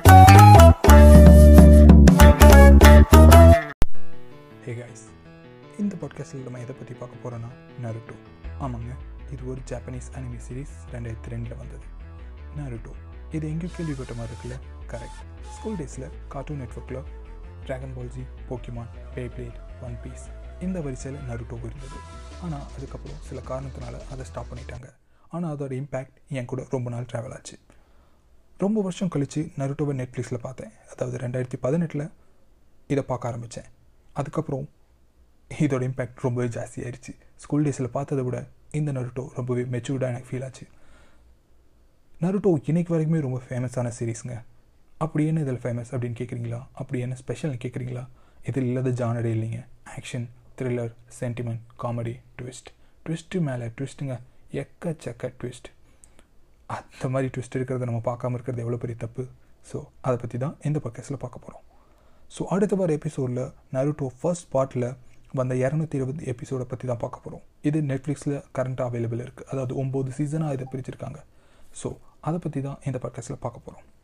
hey guys இந்த பாட்காஸ்ட்டில் நம்ம எதை பற்றி பார்க்க போகிறோன்னா நருட்டோ ஆமாங்க இது ஒரு ஜாப்பனீஸ் அனிமி சீரிஸ் ரெண்டாயிரத்தி ரெண்டில் வந்தது நருட்டோ இது எங்கேயும் கேள்விப்பட்ட மாதிரி இருக்குல்ல கரெக்ட் ஸ்கூல் டேஸில் கார்ட்டூன் நெட்ஒர்க்கில் dragon ball Z Pokemon Beyblade one piece இந்த வரிசையில் நருட்டோ இருந்தது ஆனால் அதுக்கப்புறம் சில காரணத்தினால அதை ஸ்டாப் பண்ணிட்டாங்க ஆனால் அதோட இம்பேக்ட் என் கூட ரொம்ப நாள் ட்ராவல் ஆச்சு ரொம்ப வருஷம் கழித்து நருட்டோவை நெட்ஃப்ளிக்ஸில் பார்த்தேன் அதாவது ரெண்டாயிரத்தி பதினெட்டில் இதை பார்க்க ஆரம்பித்தேன் அதுக்கப்புறம் இதோட இம்பேக்ட் ரொம்பவே ஜாஸ்தி ஆயிடுச்சு ஸ்கூல் டேஸில் பார்த்ததை விட இந்த நருட்டோ ரொம்பவே மெச்சூர்டாக எனக்கு ஃபீல் ஆச்சு நருட்டோ இன்னைக்கு வரைக்குமே ரொம்ப ஃபேமஸான சீரீஸுங்க அப்படி என்ன இதில் ஃபேமஸ் அப்படின்னு கேட்குறீங்களா அப்படி என்ன ஸ்பெஷல்னு கேட்குறீங்களா இதில் இல்லாத ஜானரே இல்லைங்க action thriller sentiment comedy twist twist மேலே ட்விஸ்ட்டுங்க எக்கச்சக்க ட்விஸ்ட் அந்த மாதிரி ட்விஸ்ட் இருக்கிறத நம்ம பார்க்காம இருக்கிறது எவ்வளோ பெரிய தப்பு ஸோ அதை பற்றி தான் இந்த பக்கஸில் பார்க்க போகிறோம் ஸோ அடுத்த வார எபிசோடில் நருட்டோ ஃபர்ஸ்ட் பார்ட்டில் வந்த இரநூத்தி இருபது எபிசோடை பற்றி தான் பார்க்க போகிறோம் இது நெட்ஃப்ளிக்ஸில் கரண்ட்டாக அவைலபிள் இருக்குது அதாவது ஒம்பது சீசனாக இதை பிரிச்சிருக்காங்க ஸோ அதை பற்றி தான் இந்த பக்கஸில் பார்க்க போகிறோம்